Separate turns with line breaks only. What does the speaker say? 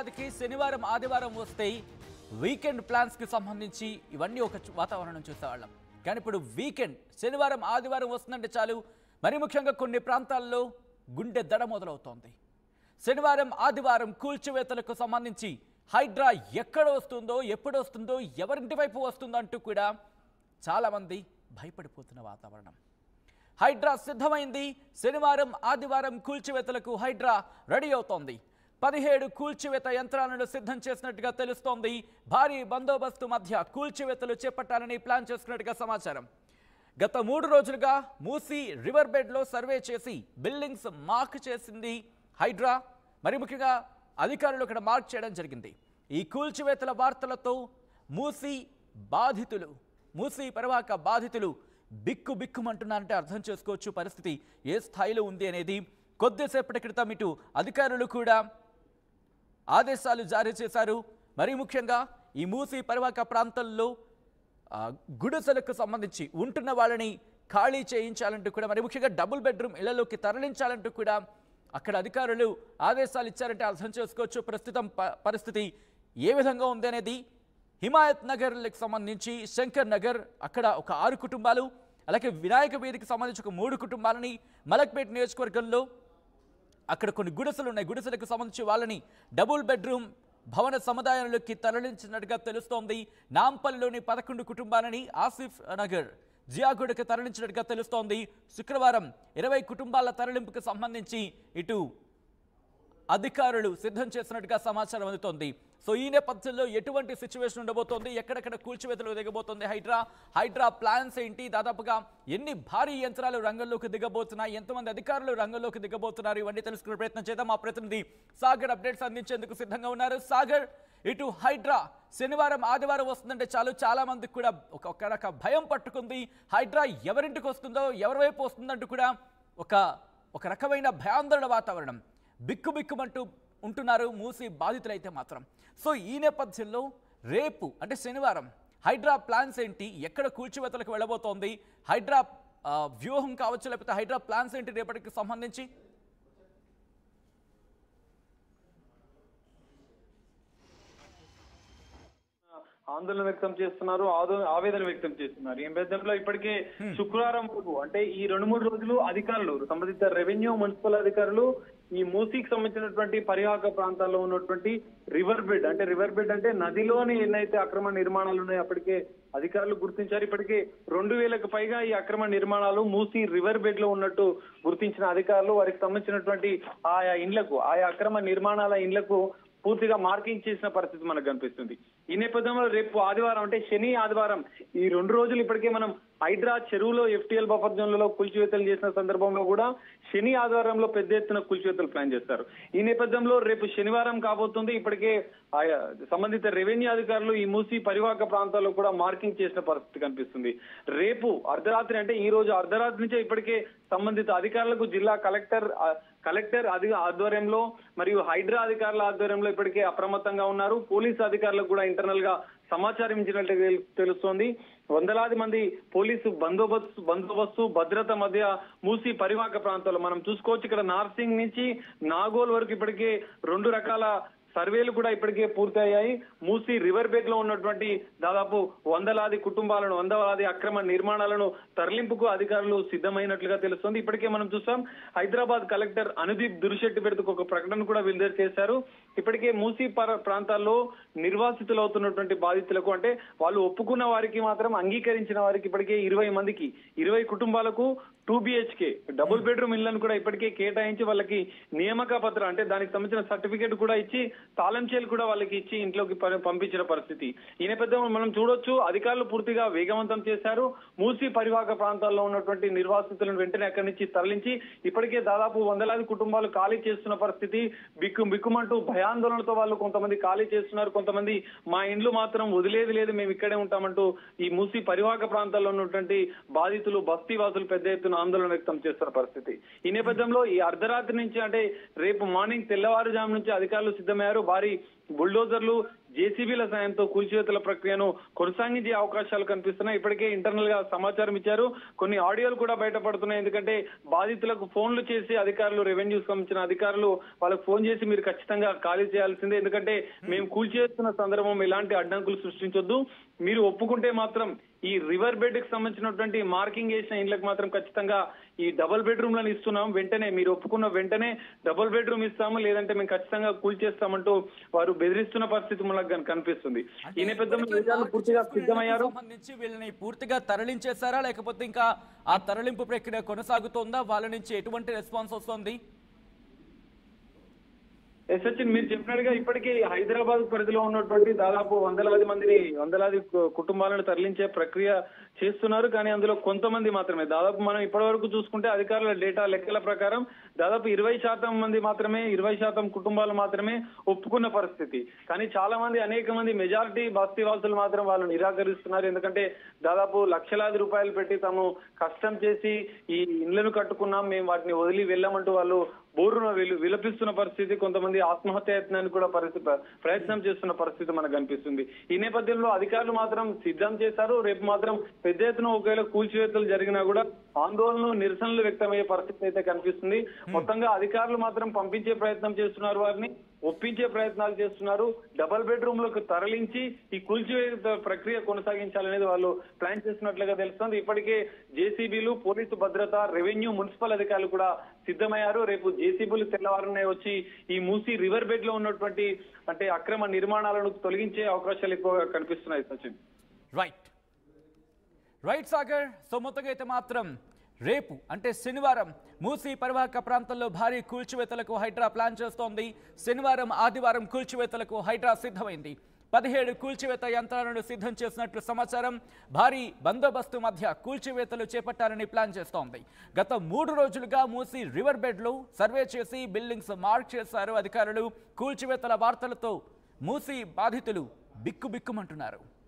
హైదరాబాద్కి శనివారం ఆదివారం వస్తే వీకెండ్ ప్లాన్స్కి సంబంధించి ఇవన్నీ ఒక చు- వాతావరణం చూసేవాళ్ళం కానీ ఇప్పుడు వీకెండ్ శనివారం ఆదివారం వస్తుందంటే చాలు మరి ముఖ్యంగా కొన్ని ప్రాంతాల్లో గుండె దడ మొదలవుతోంది శనివారం ఆదివారం కూల్చివేతలకు సంబంధించి హైడ్రా ఎక్కడ వస్తుందో ఎప్పుడు వస్తుందో ఎవరింటి వైపు వస్తుందో అంటూ కూడా చాలామంది భయపడిపోతున్న వాతావరణం హైడ్రా సిద్ధమైంది శనివారం ఆదివారం కూల్చివేతలకు హైడ్రా రెడీ అవుతోంది పదిహేడు కూల్చివేత యంత్రాలను సిద్ధం చేసినట్టుగా తెలుస్తోంది భారీ బందోబస్తు మధ్య కూల్చివేతలు చేపట్టాలని ప్లాన్ చేసుకున్నట్టుగా సమాచారం గత మూడు రోజులుగా మూసి రివర్ బెడ్లో సర్వే చేసి బిల్డింగ్స్ మార్క్ చేసింది హైడ్రా మరి ముఖ్యంగా అధికారులు ఇక్కడ మార్క్ చేయడం జరిగింది ఈ కూల్చివేతల వార్తలతో మూసి బాధితులు మూసి పరివాహక బాధితులు బిక్కు బిక్కుమంటున్నారంటే అర్థం చేసుకోవచ్చు పరిస్థితి ఏ స్థాయిలో ఉంది అనేది కొద్దిసేపటి క్రితం ఇటు అధికారులు కూడా ఆదేశాలు జారీ చేశారు మరీ ముఖ్యంగా ఈ మూసి పరివాహక ప్రాంతంలో ఆ, గుడిసెలకు సంబంధించి ఉంటున్న వాళ్ళని ఖాళీ చేయించాలంటూ కూడా మరి ముఖ్యంగా డబుల్ బెడ్రూమ్ ఇళ్లలోకి తరలించాలంటూ కూడా అక్కడ అధికారులు ఆదేశాలు ఇచ్చారంటే అర్థం చేసుకోవచ్చు ప్రస్తుతం ప- పరిస్థితి ఏ విధంగా ఉంది అనేది హిమాయత్ నగర్కి సంబంధించి శంకర్ నగర్ అక్కడ ఒక ఆరు కుటుంబాలు అలాగే వినాయక వీధికి సంబంధించి ఒక మూడు కుటుంబాలని మలక్పేట్ నియోజకవర్గంలో అక్కడ కొన్ని గుడిసెలు ఉన్నాయి గుడిసెలకు సంబంధించి వాళ్ళని డబుల్ బెడ్రూమ్ భవన సముదాయంలోకి తరలించినట్టుగా తెలుస్తోంది నాంపల్లిలోని పదకొండు కుటుంబాలని ఆసిఫ్ నగర్ జియాగూడకు తరలించినట్టుగా తెలుస్తోంది శుక్రవారం ఇరవై కుటుంబాల తరలింపుకు సంబంధించి ఇటు అధికారులు సిద్ధం చేసినట్టుగా సమాచారం అందుతోంది సో ఈ నేపథ్యంలో ఎటువంటి సిచ్యువేషన్ ఉండబోతోంది ఎక్కడెక్కడ కూల్చివేతలు దిగబోతోంది హైడ్రా హైడ్రా ప్లాన్స్ ఏంటి దాదాపుగా ఎన్ని భారీ యంత్రాలు రంగంలోకి దిగబోతున్నాయి ఎంతమంది అధికారులు రంగంలోకి దిగబోతున్నారు ఇవన్నీ తెలుసుకునే ప్రయత్నం చేద్దాం మా ప్రతినిధి సాగర్ అప్డేట్స్ అందించేందుకు సిద్ధంగా ఉన్నారు సాగర్ ఇటు హైడ్రా శనివారం ఆదివారం వస్తుందంటే చాలు చాలా మందికి కూడా ఒక ఒక రక భయం పట్టుకుంది హైడ్రా ఎవరింటికి వస్తుందో ఎవరి వైపు వస్తుందంటూ కూడా ఒక ఒక రకమైన భయాందోళన వాతావరణం బిక్కు బిక్కుమంటూ ఉంటున్నారు మూసి బాధితులైతే మాత్రం సో ఈ నేపథ్యంలో రేపు అంటే శనివారం హైడ్రా ప్లాన్స్ ఏంటి ఎక్కడ కూల్చివేతలకు వెళ్ళబోతోంది హైడ్రా ఆ, వ్యూహం కావచ్చు లేకపోతే హైడ్రా ప్లాన్స్ ఏంటి రేపటికి సంబంధించి
ఆందోళన వ్యక్తం చేస్తున్నారు ఆదో- ఆవేదన వ్యక్తం చేస్తున్నారు ఈ నేపథ్యంలో ఇప్పటికే శుక్రవారం వరకు అంటే ఈ రెండు మూడు రోజులు అధికారులు సంబంధిత రెవెన్యూ మున్సిపల్ అధికారులు ఈ మూసీకి సంబంధించినటువంటి పరివాహక ప్రాంతాల్లో ఉన్నటువంటి రివర్ బెడ్ అంటే రివర్ బెడ్ అంటే నదిలోని ఎన్నైతే అక్రమ నిర్మాణాలు ఉన్నాయో అప్పటికే అధికారులు గుర్తించారు ఇప్పటికే రెండు వేలకు పైగా ఈ అక్రమ నిర్మాణాలు మూసి రివర్ బెడ్ లో ఉన్నట్టు గుర్తించిన అధికారులు వారికి సంబంధించినటువంటి ఆయా ఇండ్లకు ఆయా అక్రమ నిర్మాణాల ఇండ్లకు పూర్తిగా మార్కింగ్ చేసిన పరిస్థితి మనకు కనిపిస్తుంది ఈ నేపథ్యంలో రేపు ఆదివారం అంటే శని ఆదివారం ఈ రెండు రోజులు ఇప్పటికే మనం హైడ్రా చెరువులో ఎఫ్టీఎల్ బఫర్ జోన్లలో కూల్చివేతలు చేసిన సందర్భంలో కూడా శని ఆదివారంలో పెద్ద ఎత్తున కూల్చివేతలు ప్లాన్ చేస్తారు ఈ నేపథ్యంలో రేపు శనివారం కాబోతుంది ఇప్పటికే ఆయా సంబంధిత రెవెన్యూ అధికారులు ఈ మూసి పరివాహక ప్రాంతాల్లో కూడా మార్కింగ్ చేసిన పరిస్థితి కనిపిస్తుంది రేపు అర్ధరాత్రి అంటే ఈ రోజు అర్ధరాత్రి నుంచే ఇప్పటికే సంబంధిత అధికారులకు జిల్లా కలెక్టర్ ఆ, కలెక్టర్ అధి ఆధ్వర్యంలో మరియు హైడ్రా అధికారుల ఆధ్వర్యంలో ఇప్పటికే అప్రమత్తంగా ఉన్నారు పోలీసు అధికారులకు కూడా ఇంటర్నల్ గా సమాచారం ఇచ్చినట్టు తెలు- తెలుస్తోంది వందలాది మంది పోలీసు బందోబస్తు బందోబస్తు భద్రత మధ్య మూసి పరివాహక ప్రాంతాల్లో మనం చూసుకోవచ్చు ఇక్కడ నార్సింగ్ నుంచి నాగోల్ వరకు ఇప్పటికే రెండు రకాల సర్వేలు కూడా ఇప్పటికే పూర్తయ్యాయి మూసి రివర్ బెడ్ లో ఉన్నటువంటి దాదాపు వందలాది కుటుంబాలను వందలాది అక్రమ నిర్మాణాలను తరలింపుకు అధికారులు సిద్ధమైనట్లుగా తెలుస్తోంది ఇప్పటికే మనం చూసాం హైదరాబాద్ కలెక్టర్ అనుదీప్ దురిశెట్టి పెడుతూ ఒక ప్రకటన కూడా విడుదల చేశారు ఇప్పటికే మూసి పర- ప్రాంతాల్లో నిర్వాసితులు అవుతున్నటువంటి బాధితులకు అంటే వాళ్ళు ఒప్పుకున్న వారికి మాత్రం అంగీకరించిన వారికి ఇప్పటికే ఇరవై మందికి ఇరవై కుటుంబాలకు టూ బిహెచ్కే డబుల్ బెడ్రూమ్ ఇళ్లను కూడా ఇప్పటికే కేటాయించి వాళ్ళకి నియామక పత్రం అంటే దానికి సంబంధించిన సర్టిఫికేట్ కూడా ఇచ్చి తాళం చేలు కూడా వాళ్ళకి ఇచ్చి ఇంట్లోకి ప- పంపించిన పరిస్థితి ఈ నేపథ్యంలో మనం చూడొచ్చు అధికారులు పూర్తిగా వేగవంతం చేశారు మూసి పరివాహక ప్రాంతాల్లో ఉన్నటువంటి నిర్వాసితులను వెంటనే అక్కడి నుంచి తరలించి ఇప్పటికే దాదాపు వందలాది కుటుంబాలు ఖాళీ చేస్తున్న పరిస్థితి బిక్కు బిక్కుమంటూ భయాందోళనతో వాళ్ళు కొంతమంది ఖాళీ చేస్తున్నారు కొంతమంది మా ఇండ్లు మాత్రం వదిలేది లేదు మేము ఇక్కడే ఉంటామంటూ ఈ మూసి పరివాహక ప్రాంతాల్లో ఉన్నటువంటి బాధితులు బస్తీ వాసులు పెద్ద ఎత్తున ఆందోళన వ్యక్తం చేస్తున్న పరిస్థితి ఈ నేపథ్యంలో ఈ అర్ధరాత్రి నుంచి అంటే రేపు మార్నింగ్ తెల్లవారుజాము నుంచి అధికారులు సిద్ధమయ్యారు భారీ బుల్డోజర్లు జేసీబీల సాయంతో కూల్చివేతల ప్రక్రియను కొనసాగించే అవకాశాలు కనిపిస్తున్నాయి ఇప్పటికే ఇంటర్నల్ గా సమాచారం ఇచ్చారు కొన్ని ఆడియోలు కూడా బయటపడుతున్నాయి ఎందుకంటే బాధితులకు ఫోన్లు చేసి అధికారులు రెవెన్యూ సంబంధించిన అధికారులు వాళ్ళకి ఫోన్ చేసి మీరు ఖచ్చితంగా ఖాళీ చేయాల్సిందే ఎందుకంటే మేము కూల్చేస్తున్న సందర్భం ఎలాంటి అడ్డంకులు సృష్టించొద్దు మీరు ఒప్పుకుంటే మాత్రం ఈ రివర్ బెడ్ కి సంబంధించినటువంటి మార్కింగ్ చేసిన ఇండ్లకు మాత్రం ఖచ్చితంగా ఈ డబుల్ బెడ్రూమ్ లను ఇస్తున్నాం వెంటనే మీరు ఒప్పుకున్న వెంటనే డబుల్ బెడ్రూమ్ ఇస్తాము లేదంటే మేము ఖచ్చితంగా కూల్చేస్తామంటూ వారు బెదిరిస్తున్న పరిస్థితి మనకు కన్- కనిపిస్తుంది ఈ నేపథ్యంలో
ఇప్పటికే
నిజాలు
మార్పు
పూర్తిగా
చేసుకునే
సిద్ధమయ్యారు
సంబంధించి వీళ్ళని పూర్తిగా తరలించేశారా లేకపోతే ఇంకా ఆ తరలింపు ప్రక్రియ కొనసాగుతోందా వాళ్ళ నుంచి ఎటువంటి రెస్పాన్స్ వస్తుంది
ఎస్ సచిన్ మీరు చెప్పినట్టుగా ఇప్పటికీ హైదరాబాద్ పరిధిలో ఉన్నటువంటి దాదాపు వందలాది మందిని వందలాది కు- కుటుంబాలను తరలించే ప్రక్రియ చేస్తున్నారు కానీ అందులో కొంతమంది మాత్రమే దాదాపు మనం ఇప్పటి వరకు చూసుకుంటే అధికారుల డేటా లెక్కల ప్రకారం దాదాపు ఇరవై శాతం మంది మాత్రమే ఇరవై శాతం కుటుంబాలు మాత్రమే ఒప్పుకున్న పరిస్థితి కానీ చాలా మంది అనేక మంది మెజారిటీ బస్తీ వాసులు మాత్రం వాళ్ళు నిరాకరిస్తున్నారు ఎందుకంటే దాదాపు లక్షలాది రూపాయలు పెట్టి తాము కష్టం చేసి ఈ ఇళ్లను కట్టుకున్నాం మేము వాటిని వదిలి వెళ్ళామంటూ వాళ్ళు బోరున విలు విలపిస్తున్న పరిస్థితి కొంతమంది ఆత్మహత్య యత్నానికి కూడా పరిస్థితి ప్రయత్నం చేస్తున్న పరిస్థితి మనకు కనిపిస్తుంది ఈ నేపథ్యంలో అధికారులు మాత్రం సిద్ధం చేశారు రేపు మాత్రం పెద్ద ఎత్తున ఒకవేళ కూల్చివేతలు జరిగినా కూడా ఆందోళనలు నిరసనలు వ్యక్తమయ్యే పరిస్థితి అయితే కనిపిస్తుంది మొత్తంగా అధికారులు మాత్రం పంపించే ప్రయత్నం చేస్తున్నారు వారిని ఒప్పించే ప్రయత్నాలు చేస్తున్నారు డబల్ బెడ్రూమ్ లకు తరలించి ఈ కూల్చివేత ప్రక్రియ కొనసాగించాలనేది వాళ్ళు ప్లాన్ చేస్తున్నట్లుగా తెలుస్తుంది ఇప్పటికే జేసీబీలు పోలీసు భద్రత రెవెన్యూ మున్సిపల్ అధికారులు కూడా సిద్ధమయ్యారు రేపు జేసీబీలు తెల్లవారునే వచ్చి ఈ మూసి రివర్ బెడ్ లో ఉన్నటువంటి అంటే అక్రమ నిర్మాణాలను తొలగించే అవకాశాలు ఎక్కువగా కనిపిస్తున్నాయి Sachin
right right Sagar so మొత్తంగా అయితే మాత్రం రేపు అంటే శనివారం మూసీ పరివాహక ప్రాంతంలో భారీ కూల్చివేతలకు హైడ్రా ప్లాన్ చేస్తోంది శనివారం ఆదివారం కూల్చివేతలకు హైడ్రా సిద్ధమైంది పదిహేడు కూల్చివేత యంత్రాలను సిద్ధం చేసినట్లు సమాచారం భారీ బందోబస్తు మధ్య కూల్చివేతలు చేపట్టాలని ప్లాన్ చేస్తోంది గత మూడు రోజులుగా మూసి రివర్ బెడ్లో సర్వే చేసి బిల్డింగ్స్ మార్క్ చేశారు అధికారులు కూల్చివేతల వార్తలతో మూసి బాధితులు బిక్కుబిక్కుమంటున్నారు